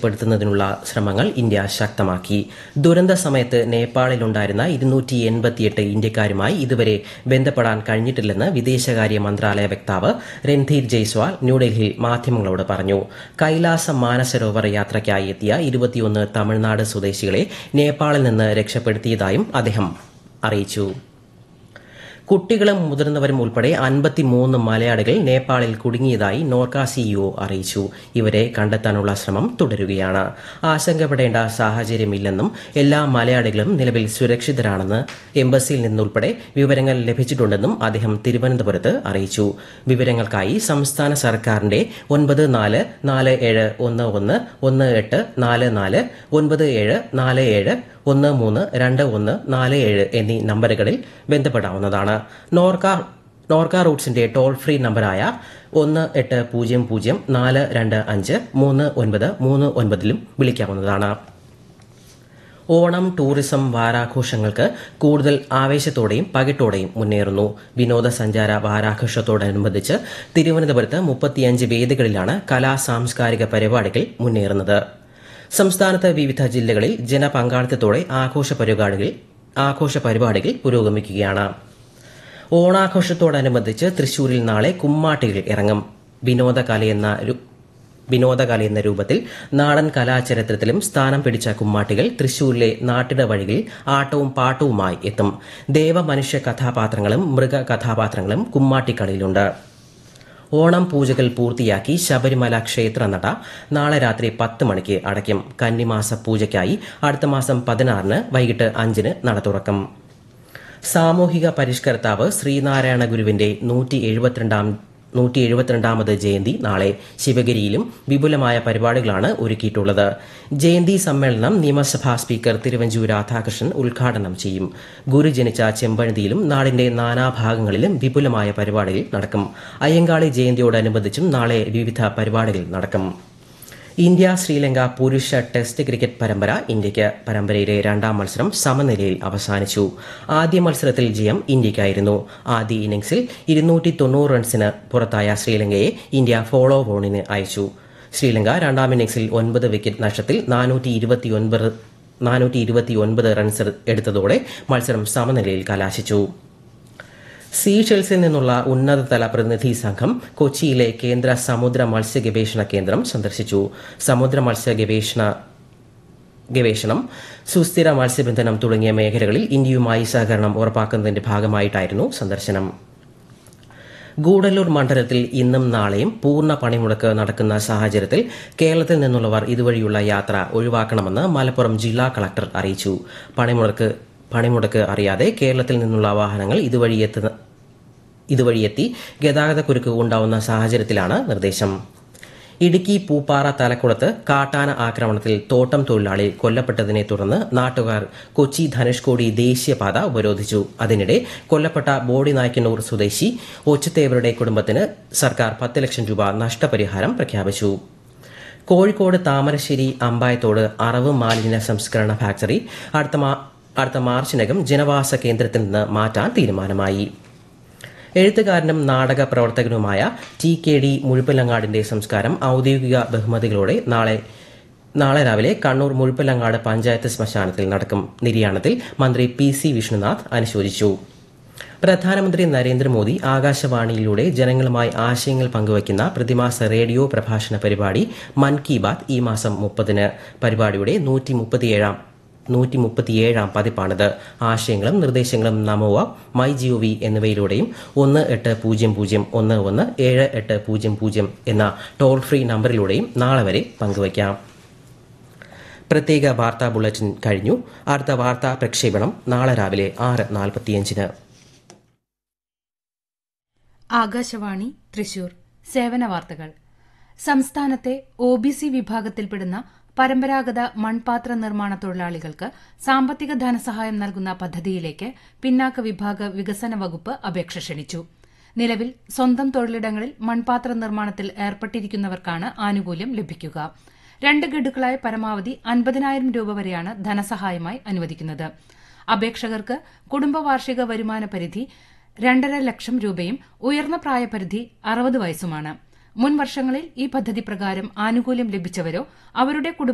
രക്ഷപ്പെടുത്തുന്നതിനുള്ള ശ്രമങ്ങൾ ഇന്ത്യ ശക്തമാക്കി ദുരന്ത സമയത്ത് നേപ്പാളിലുണ്ടായിരുന്ന ഇരുന്നൂറ്റി എൺപത്തിയെട്ട് ഇന്ത്യക്കാരുമായി ഇതുവരെ ബന്ധപ്പെടാൻ കഴിഞ്ഞിട്ടില്ലെന്ന് വിദേശകാര്യ മന്ത്രാലയ വക്താവ് രൺധീർ ജയ്സ്വാൾ ന്യൂഡൽഹിയിൽ മാധ്യമങ്ങളോട് പറഞ്ഞു കൈലാസ മാനസരോവർ യാത്രയ്ക്കായി എത്തിയ ഇരുപത്തിയൊന്ന് തമിഴ്നാട് സ്വദേശികളെ നേപ്പാളിൽ നിന്ന് രക്ഷപ്പെടുത്തിയതായും അദ്ദേഹം അറിയിച്ചു കുട്ടികളും മുതിർന്നവരും ഉൾപ്പെടെ അൻപത്തിമൂന്ന് മലയാളികൾ നേപ്പാളിൽ കുടുങ്ങിയതായി നോർക്ക സിഇഒ അറിയിച്ചു ഇവരെ കണ്ടെത്താനുള്ള ശ്രമം തുടരുകയാണ് ആശങ്കപ്പെടേണ്ട സാഹചര്യമില്ലെന്നും എല്ലാ മലയാളികളും നിലവിൽ സുരക്ഷിതരാണെന്ന് എംബസിയിൽ നിന്നുൾപ്പെടെ വിവരങ്ങൾ ലഭിച്ചിട്ടുണ്ടെന്നും അദ്ദേഹം തിരുവനന്തപുരത്ത് അറിയിച്ചു വിവരങ്ങൾക്കായി സംസ്ഥാന സർക്കാരിന്റെ ഒൻപത് നാല് നാല് ഏഴ് ഒന്ന് ഒന്ന് ഒന്ന് എട്ട് നാല് നാല് ഒൻപത് ഏഴ് നാല് ഏഴ് ഒന്ന് മൂന്ന് രണ്ട് ഒന്ന് നാല് ഏഴ് എന്നീ നമ്പറുകളിൽ ബന്ധപ്പെടാവുന്നതാണ് നോർക്ക നോർക്ക റൂട്ട്സിന്റെ ടോൾ ഫ്രീ നമ്പറായ ഒന്ന് എട്ട് പൂജ്യം പൂജ്യം നാല് രണ്ട് അഞ്ച് മൂന്ന് ഒൻപത് മൂന്ന് ഒൻപതിലും വിളിക്കാവുന്നതാണ് ഓണം ടൂറിസം വാരാഘോഷങ്ങൾക്ക് കൂടുതൽ ആവേശത്തോടെയും പകിട്ടോടെയും മുന്നേറുന്നു വിനോദസഞ്ചാര വാരാഘോഷത്തോടനുബന്ധിച്ച് തിരുവനന്തപുരത്ത് മുപ്പത്തിയഞ്ച് വേദികളിലാണ് കലാ സാംസ്കാരിക പരിപാടികൾ മുന്നേറുന്നത് സംസ്ഥാനത്ത് വിവിധ ജില്ലകളിൽ ജനപങ്കാളിത്തത്തോടെ ആഘോഷ പരിപാടികൾ ആഘോഷ പരിപാടികൾ പുരോഗമിക്കുകയാണ് ഓണാഘോഷത്തോടനുബന്ധിച്ച് തൃശൂരിൽ നാളെ കുമ്മാട്ടികൾ ഇറങ്ങും വിനോദകലയെന്ന രു- വിനോദകല എന്ന രൂപത്തിൽ നാടൻ കലാചരിത്രത്തിലും സ്ഥാനം പിടിച്ച കുമ്മാട്ടികൾ തൃശൂരിലെ നാട്ടിട വഴികളിൽ ആട്ടവും പാട്ടവുമായി എത്തും ദേവമനുഷ്യ കഥാപാത്രങ്ങളും മൃഗ കഥാപാത്രങ്ങളും കുമ്മാട്ടിക്കളിയിലുണ്ട് ഓണം പൂജകൾ പൂർത്തിയാക്കി ശബരിമല ക്ഷേത്രനട നാളെ രാത്രി പത്ത് മണിക്ക് അടയ്ക്കും കന്നിമാസ പൂജയ്ക്കായി അടുത്ത മാസം പതിനാറിന് വൈകിട്ട് അഞ്ചിന് നട തുറക്കും സാമൂഹിക പരിഷ്കർത്താവ് ശ്രീനാരായണ ഗുരുവിന്റെ നൂറ്റി എഴുപത്തിരണ്ടാം നൂറ്റി എഴുപത്തിരണ്ടാമത് ജയന്തി നാളെ ശിവഗിരിയിലും വിപുലമായ പരിപാടികളാണ് ഒരുക്കിയിട്ടുള്ളത് ജയന്തി സമ്മേളനം നിയമസഭാ സ്പീക്കർ തിരുവഞ്ചൂർ രാധാകൃഷ്ണൻ ഉദ്ഘാടനം ചെയ്യും ഗുരു ജനിച്ച ചെമ്പഴന്തിയിലും നാടിന്റെ നാനാഭാഗങ്ങളിലും വിപുലമായ പരിപാടികൾ നടക്കും അയ്യങ്കാളി ജയന്തിയോടനുബന്ധിച്ചും നാളെ വിവിധ പരിപാടികൾ നടക്കും ഇന്ത്യ ശ്രീലങ്ക പുരുഷ ടെസ്റ്റ് ക്രിക്കറ്റ് പരമ്പര ഇന്ത്യയ്ക്ക് പരമ്പരയിലെ രണ്ടാം മത്സരം സമനിലയിൽ അവസാനിച്ചു ആദ്യ മത്സരത്തിൽ ജയം ഇന്ത്യയ്ക്കായിരുന്നു ആദ്യ ഇന്നിംഗ്സിൽ ഇരുന്നൂറ്റി തൊണ്ണൂറ് റൺസിന് പുറത്തായ ശ്രീലങ്കയെ ഇന്ത്യ ഫോളോ ഓണിന് അയച്ചു ശ്രീലങ്ക രണ്ടാം ഇന്നിംഗ്സിൽ ഒൻപത് വിക്കറ്റ് നഷ്ടത്തിൽ നാനൂറ്റി ഇരുപത്തിയൊൻപത് നാനൂറ്റി ഇരുപത്തിയൊൻപത് റൺസ് എടുത്തതോടെ മത്സരം സമനിലയിൽ കലാശിച്ചു സീഷെൽസിൽ നിന്നുള്ള ഉന്നതതല പ്രതിനിധി സംഘം കൊച്ചിയിലെ കേന്ദ്ര സമുദ്ര മത്സ്യ ഗവേഷണ കേന്ദ്രം സന്ദർശിച്ചു സമുദ്ര മത്സ്യ ഗവേഷണ ഗവേഷണം സുസ്ഥിര മത്സ്യബന്ധനം തുടങ്ങിയ മേഖലകളിൽ ഇന്ത്യയുമായി സഹകരണം ഉറപ്പാക്കുന്നതിന്റെ ഭാഗമായിട്ടായിരുന്നു സന്ദർശനം ഗൂഡല്ലൂർ മണ്ഡലത്തിൽ ഇന്നും നാളെയും പൂർണ്ണ പണിമുടക്ക് നടക്കുന്ന സാഹചര്യത്തിൽ കേരളത്തിൽ നിന്നുള്ളവർ ഇതുവഴിയുള്ള യാത്ര ഒഴിവാക്കണമെന്ന് മലപ്പുറം ജില്ലാ കളക്ടർ അറിയിച്ചു പണിമുടക്ക് പണിമുടക്ക് അറിയാതെ കേരളത്തിൽ നിന്നുള്ള വാഹനങ്ങൾ ഇതുവഴി എത്തുന്ന ഇതുവഴിയെത്തി ഗതാഗതക്കുരുക്ക് ഉണ്ടാവുന്ന സാഹചര്യത്തിലാണ് നിർദ്ദേശം ഇടുക്കി പൂപ്പാറ തലക്കുളത്ത് കാട്ടാന ആക്രമണത്തിൽ തോട്ടം തൊഴിലാളി കൊല്ലപ്പെട്ടതിനെ തുടർന്ന് നാട്ടുകാർ കൊച്ചി ധനുഷ്കോടി ദേശീയപാത ഉപരോധിച്ചു അതിനിടെ കൊല്ലപ്പെട്ട ബോഡി നായ്ക്കന്നൂർ സ്വദേശി ഒച്ചത്തേവരുടെ കുടുംബത്തിന് സർക്കാർ പത്ത് ലക്ഷം രൂപ നഷ്ടപരിഹാരം പ്രഖ്യാപിച്ചു കോഴിക്കോട് താമരശ്ശേരി അമ്പായത്തോട് അറവ് മാലിന്യ സംസ്കരണ ഫാക്ടറി അടുത്ത മാ- അടുത്ത മാർച്ചിനകം ജനവാസ കേന്ദ്രത്തിൽ നിന്ന് മാറ്റാൻ തീരുമാനമായി എഴുത്തുകാരനും നാടക പ്രവർത്തകനുമായ ടി കെ ഡി മുഴുപ്പലങ്ങാടിന്റെ സംസ്കാരം ഔദ്യോഗിക ബഹുമതികളോടെ നാളെ നാളെ രാവിലെ കണ്ണൂർ മുഴുപ്പലങ്ങാട് പഞ്ചായത്ത് ശ്മശാനത്തിൽ നടക്കും നിര്യാണത്തിൽ മന്ത്രി പി സി വിഷ്ണുനാഥ് അനുശോചിച്ചു പ്രധാനമന്ത്രി നരേന്ദ്രമോദി ആകാശവാണിയിലൂടെ ജനങ്ങളുമായി ആശയങ്ങൾ പങ്കുവയ്ക്കുന്ന പ്രതിമാസ റേഡിയോ പ്രഭാഷണ പരിപാടി മൻ കി ബാത് ഈ മാസം മുപ്പതിന് പരിപാടിയുടെ നൂറ്റി മുപ്പത്തിയേഴാം നൂറ്റി മുപ്പത്തിയേഴാം പതിപ്പാണിത് ആശയങ്ങളും നിർദ്ദേശങ്ങളും നമോ ആപ്പ് മൈ ജിഒ വി എന്നിവയിലൂടെയും ഒന്ന് എട്ട് പൂജ്യം പൂജ്യം ഒന്ന് ഒന്ന് ഏഴ് എട്ട് പൂജ്യം പൂജ്യം എന്ന ടോൾ ഫ്രീ നമ്പറിലൂടെയും നാളെ വരെ പങ്കുവയ്ക്കാം പ്രത്യേക വാർത്താ ബുള്ളറ്റിൻ കഴിഞ്ഞു അടുത്ത വാർത്താ പ്രക്ഷേപണം നാളെ രാവിലെ ആറ് നാൽപ്പത്തിയഞ്ചിന് ആകാശവാണി തൃശൂർ സേവന വാർത്തകൾ സംസ്ഥാനത്തെ ഒ ബി സി വിഭാഗത്തിൽപ്പെടുന്ന പരമ്പരാഗത മൺപാത്ര നിർമ്മാണ തൊഴിലാളികൾക്ക് സാമ്പത്തിക ധനസഹായം നൽകുന്ന പദ്ധതിയിലേക്ക് പിന്നാക്ക വിഭാഗ വികസന വകുപ്പ് അപേക്ഷ ക്ഷണിച്ചു നിലവിൽ സ്വന്തം തൊഴിലിടങ്ങളിൽ മൺപാത്ര നിർമ്മാണത്തിൽ ഏർപ്പെട്ടിരിക്കുന്നവർക്കാണ് ആനുകൂല്യം ലഭിക്കുക രണ്ട് ഗഡുക്കളായി പരമാവധി അൻപതിനായിരം രൂപ വരെയാണ് ധനസഹായമായി അനുവദിക്കുന്നത് അപേക്ഷകർക്ക് കുടുംബ വാർഷിക വരുമാന പരിധി രണ്ടര ലക്ഷം രൂപയും ഉയർന്ന പ്രായപരിധി അറുപത് വയസ്സുമാണ് മുൻ വർഷങ്ങളിൽ ഈ പദ്ധതി പ്രകാരം ആനുകൂല്യം ലഭിച്ചവരോ അവരുടെ കുടുംബ